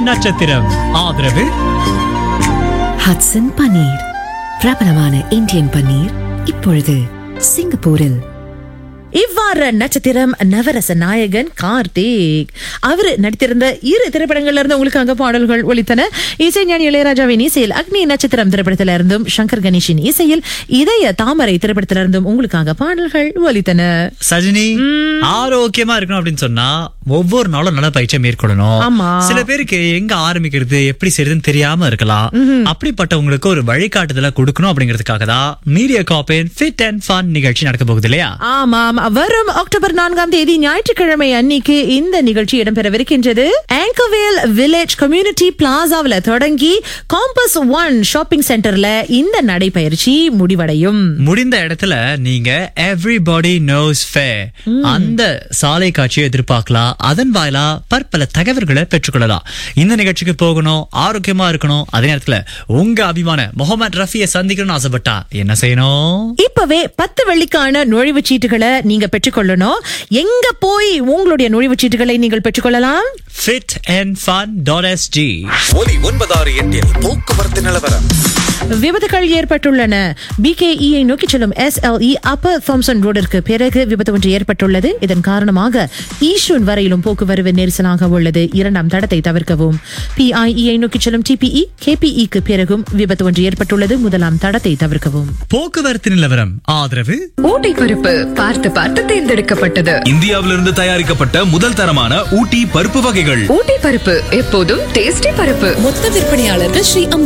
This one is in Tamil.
நட்சத்திரம் ஆதரவு ஹட்சன் பன்னீர் பிரபலமான இந்தியன் பன்னீர் இப்பொழுது சிங்கப்பூரில் இவ்வாறு நட்சத்திரம் நவரச நாயகன் கார்த்திக் அவர் நடித்திருந்த இரு திரைப்படங்கள்ல இருந்து உங்களுக்காக பாடல்கள் ஒலித்தன இசைஞானி இளையராஜாவின் இசையில் அக்னி நட்சத்திரம் திரைப்படத்தில இருந்தும் சங்கர் கணேஷின் இசையில் இதய தாமரை திரைப்படத்தில இருந்தும் உங்களுக்காக பாடல்கள் ஒலித்தன சஜினி ஆரோக்கியமா இருக்கணும் அப்படின்னு சொன்னா ஒவ்வொரு நாளும் நல்ல பயிற்சியை மேற்கொள்ளணும் ஆமா. சில பேருக்கு எங்க ஆரம்பிக்கிறது எப்படி செய்யறதுன்னு தெரியாம இருக்கலாம் அப்படிப்பட்டவங்களுக்கு ஒரு வழிகாட்டுதலை கொடுக்கணும் அப்படிங்கிறதுக்காக தான் மீடியா காப்பின் ஃபிட் அண்ட் ஃபன் நிகழ்ச்சி நடக்க போகுது இல்லையா ஆமாம் வரும் அக்டோபர் நான்காம் தேதி ஞாயிற்றுக்கிழமை அன்னைக்கு இந்த நிகழ்ச்சி இடம்பெறவிருக்கின்றது ஆங்கர்வேல் வில்லேஜ் கம்யூனிட்டி பிளாசாவில தொடங்கி காம்பஸ் ஒன் ஷாப்பிங் சென்டர்ல இந்த நடைபயிற்சி முடிவடையும் முடிந்த இடத்துல நீங்க எவ்ரிபாடி நோஸ் ஃபே அந்த சாலை காட்சியை எதிர்பார்க்கலாம் அதன் வாயிலா பற்பல தகவல்களை பெற்றுக்கொள்ளலாம் இந்த நிகழ்ச்சிக்கு போகணும் ஆரோக்கியமா இருக்கணும் அதே நேரத்துல உங்க அபிமான முகமது ரஃபியை சந்திக்கணும்னு ஆசைப்பட்டா என்ன செய்யணும் இப்பவே பத்து வெள்ளிக்கான நுழைவுச் சீட்டுகளை நீங்க பெற்றுக்கொள்ளணும் எங்க போய் உங்களுடைய நுழைவுச் சீட்டுகளை நீங்கள் பெற்றுக்கொள்ளலாம் fit and fun dot SG ஒலி ஒன்பதாறு எட்டில் போக்குவரத்து நிலவரம் விபத்துகள் ஏற்பட்டுள்ளன பிகேஇயை நோக்கி செல்லும் எஸ்எல்இ அப்பர் தாம்சன் ரோடிற்கு பிறகு விபத்து ஒன்று ஏற்பட்டுள்ளது இதன் காரணமாக ஈஷூன் வரையிலும் போக்குவரவு நெரிசலாக உள்ளது இரண்டாம் தடத்தை தவிர்க்கவும் பிஐஇயை நோக்கி செல்லும் டிபிஇ கேபிஇக்கு பிறகும் விபத்து ஒன்று ஏற்பட்டுள்ளது முதலாம் தடத்தை தவிர்க்கவும் போக்குவரத்து நிலவரம் ஆதரவு ஊட்டி பருப்பு பார்த்து பார்த்து தேர்ந்தெடுக்கப்பட்டது இந்தியாவிலிருந்து தயாரிக்கப்பட்ட முதல் தரமான ஊட்டி பருப்பு வகைகள் ஊட்டி பருப்பு எப்போதும் டேஸ்டி பருப்பு மொத்த விற்பனையாளர்கள் ஸ்ரீ